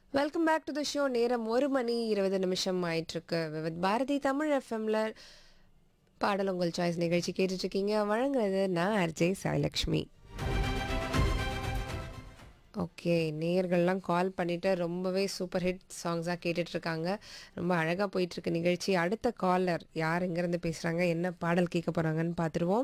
Welcome back to the show நேரம் ஒரு மணி இருபது நிமிஷம் ஆயிட்டிருக்கு வித் பாரதி தமிழ் எஃப்எம்ல பாடல் உங்கள் சாய்ஸ் நிகழ்ச்சி கேட்டுட்டு இருக்கீங்க வழங்குறது நான் அர்ஜய் சாய்லக்ஷ்மி ஓகே நேயர்கள்லாம் கால் பண்ணிட்டு ரொம்பவே சூப்பர் ஹிட் சாங்ஸாக கேட்டுட்டு இருக்காங்க ரொம்ப அழகாக போயிட்டுருக்கு நிகழ்ச்சி அடுத்த காலர் யார் எங்கேருந்து பேசுகிறாங்க என்ன பாடல் கேட்க போகிறாங்கன்னு பார்த்துருவோம்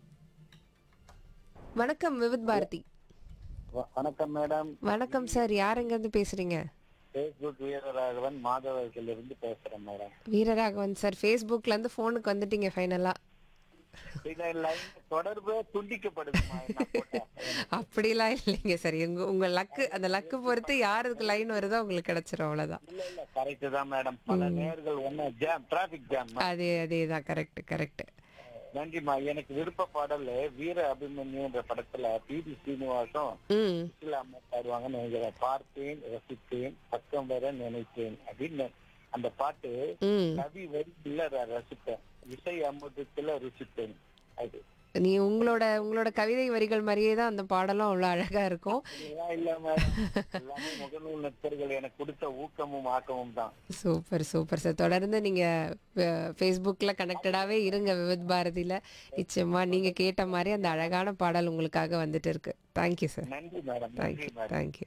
வணக்கம் விவித் பாரதி வ- வணக்கம் மேடம் வணக்கம் சார் யார் எங்கேருந்து பேசுகிறீங்க பேஸ்புக் வீரராகவன் மாதவர்கள் இருந்து பேசுறேன் மேடம் வீரராகவன் சார் ஃபேஸ்புக்லேருந்து ஃபோனுக்கு வந்துட்டீங்க ஃபைனலாக இத லைன் தொடர்பு துண்டிக்கப்படுதுமா என்ன போட்டா? அப்படிலாம் இல்லைங்க சார் உங்க உங்க லக்கு அந்த லக்கு பொறுத்து யாருக்கு லைன் வருதோ உங்களுக்கு கிடைச்சிரும் அவ்வளோதான் இல்ல இல்ல கரெக்ட் தான் மேடம் பல நேர்கள் ஒண்ணு ஜாம் டிராபிக் ஜாம் அதே அதே தான் கரெக்ட் கரெக்ட் நன்றிமா எனக்கு விருப்ப பாடல் வீர அபிமன்யு என்ற படத்துல பி டி ஸ்ரீனிவாசம் ம் சுசிலா அம்மா பாடுவாங்கன்னு நினைக்கிறேன் பார்த்தேன் ரசித்தேன் பக்கம் வர நினைத்தேன் அப்படின்னு அந்த பாட்டு ம் கவி வரி இல்ல ரசித்தேன் இசை அமுதத்துல ருசித்தேன் அது நீ உங்களோட உங்களோட கவிதை வரிகள் மாதிரியே தான் அந்த பாடலும் அவ்வளோ அழகா இருக்கும் அப்படிலாம் இல்ல மேடம் எல்லாமே முகநூல் நட்பர்கள் எனக்கு கொடுத்த ஊக்கமும் ஆக்கமும் தான் சூப்பர் சூப்பர் சார் தொடர்ந்து நீங்கள் ஃபேஸ்புக்கில் கனெக்டடாகவே இருங்க விவித் பாரதியில் நிச்சயமா நீங்கள் கேட்ட மாதிரி அந்த அழகான பாடல் உங்களுக்காக வந்துட்டு இருக்கு தேங்க்யூ சார் நன்றி மேடம் நன்றி thank you madam thank you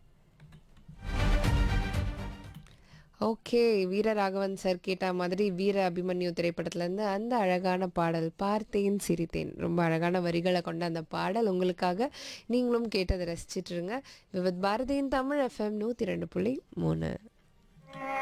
okay Veeraraghavan sir கேட்ட மாதிரி வீர அபிமன்யு திரைப்படத்துலேருந்து அந்த அழகான பாடல் பார்த்தேன் சிரித்தேன் ரொம்ப அழகான வரிகளை கொண்ட அந்த பாடல் உங்களுக்காக நீங்களும் கேட்டதை ரசிச்சிட்டு இருங்க விவித் பாரதியின் தமிழ் எஃப்எம் நூற்றி ரெண்டு புள்ளி மூணு